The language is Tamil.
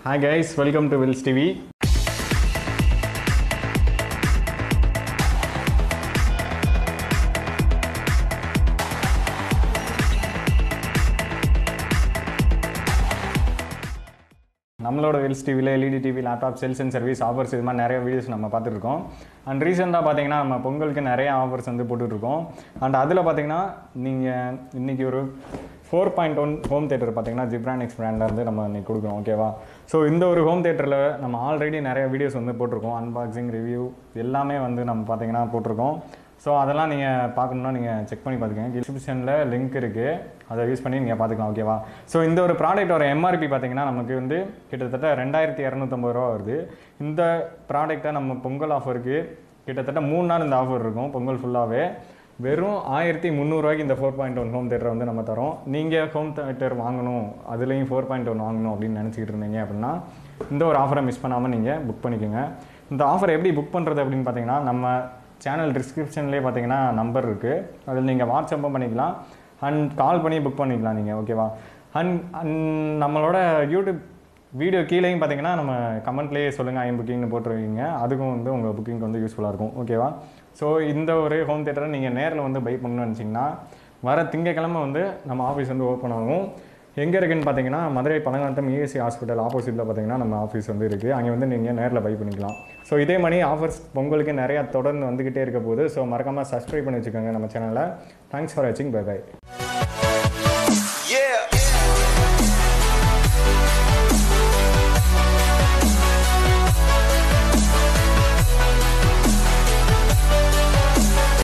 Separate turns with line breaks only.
hi guys welcome to Wills TV நம்மளோட வில்ஸ் டிவியில் LED TV laptop sales and service offers இது மாதிரி நிறைய வீடியோஸ் நம்ம பார்த்துட்ருக்கோம் அண்ட் ரீசெண்டாக பார்த்தீங்கன்னா நம்ம பொங்கலுக்கு நிறைய ஆஃபர்ஸ் வந்து போட்டுட்ருக்கோம் அண்ட் அதில் பார்த்தீங்கன்னா நீங்கள் இன்றைக்கி ஒரு four point one home theatre பார்த்தீங்கன்னா ஜிப்ரானிக்ஸ் பிராண்டில் இருந்து நம்ம இன்னைக்கு கொடுக்குறோம் ஓகேவா ஸோ இந்த ஒரு ஹோம் தேட்டரில் நம்ம ஆல்ரெடி நிறைய வீடியோஸ் வந்து போட்டிருக்கோம் அன்பாக்சிங் ரிவ்யூ எல்லாமே வந்து நம்ம பார்த்தீங்கன்னா போட்டிருக்கோம் ஸோ அதெல்லாம் நீங்கள் பார்க்கணுன்னா நீங்கள் செக் பண்ணி பார்த்துக்கங்க டிஸ்கிரிப்ஷனில் லிங்க் இருக்குது அதை யூஸ் பண்ணி நீங்கள் பார்த்துக்கலாம் ஓகேவா ஸோ இந்த ஒரு ப்ராடக்ட்டோட எம்ஆர்பி பார்த்தீங்கன்னா நமக்கு வந்து கிட்டத்தட்ட ரெண்டாயிரத்தி இரநூத்தம்பது ரூபா வருது இந்த ப்ராடக்ட்டை நம்ம பொங்கல் ஆஃபருக்கு கிட்டத்தட்ட மூணு நாள் இந்த ஆஃபர் இருக்கும் பொங்கல் ஃபுல்லாகவே வெறும் ஆயிரத்தி முந்நூறுரூவாய்க்கு இந்த ஃபோர் பாயிண்ட் ஒன் ஹோம் தேட்டரை வந்து நம்ம தரோம் நீங்கள் ஹோம் தேட்டர் வாங்கணும் அதுலேயும் ஃபோர் பாயிண்ட் ஒன் வாங்கணும் அப்படின்னு நினச்சிக்கிட்டு இருந்தீங்க அப்படின்னா இந்த ஒரு ஆஃபரை மிஸ் பண்ணாமல் நீங்கள் புக் பண்ணிக்கோங்க இந்த ஆஃபர் எப்படி புக் பண்ணுறது அப்படின்னு பார்த்தீங்கன்னா நம்ம சேனல் டிஸ்கிரிப்ஷன்லேயே பார்த்தீங்கன்னா நம்பர் இருக்குது அதில் நீங்கள் வாட்ஸ்அப்பும் பண்ணிக்கலாம் அண்ட் கால் பண்ணி புக் பண்ணிக்கலாம் நீங்கள் ஓகேவா அண்ட் அண்ட் நம்மளோட யூடியூப் வீடியோ கீழேயும் பார்த்தீங்கன்னா நம்ம கமெண்ட்லேயே சொல்லுங்கள் ஐம் புக்கிங்னு போட்டுருவீங்க அதுக்கும் வந்து உங்கள் புக்கிங்க்கு வந்து யூஸ்ஃபுல்லாக இருக்கும் ஓகேவா ஸோ இந்த ஒரு ஹோம் தேட்டரை நீங்கள் நேரில் வந்து பை பண்ணணும்னு நினச்சிங்கன்னா வர திங்கக்கிழமை வந்து நம்ம ஆஃபீஸ் வந்து ஓப்பன் ஆகும் எங்கே இருக்குன்னு பார்த்தீங்கன்னா மதுரை பழங்காட்டம் இஎஸ்சி ஹாஸ்பிட்டல் ஆப்போசிட்டில் பார்த்தீங்கன்னா நம்ம ஆஃபீஸ் வந்து இருக்குது அங்கே வந்து நீங்கள் நேரில் பை பண்ணிக்கலாம் ஸோ இதே மாதிரி ஆஃபர்ஸ் பொங்கலுக்கு நிறையா தொடர்ந்து வந்துக்கிட்டே இருக்க போகுது ஸோ மறக்காமல் சப்ஸ்கிரைப் பண்ணி வச்சுக்கோங்க நம்ம சேனலை தேங்க்ஸ் ஃபார் வாட்சிங் பை பை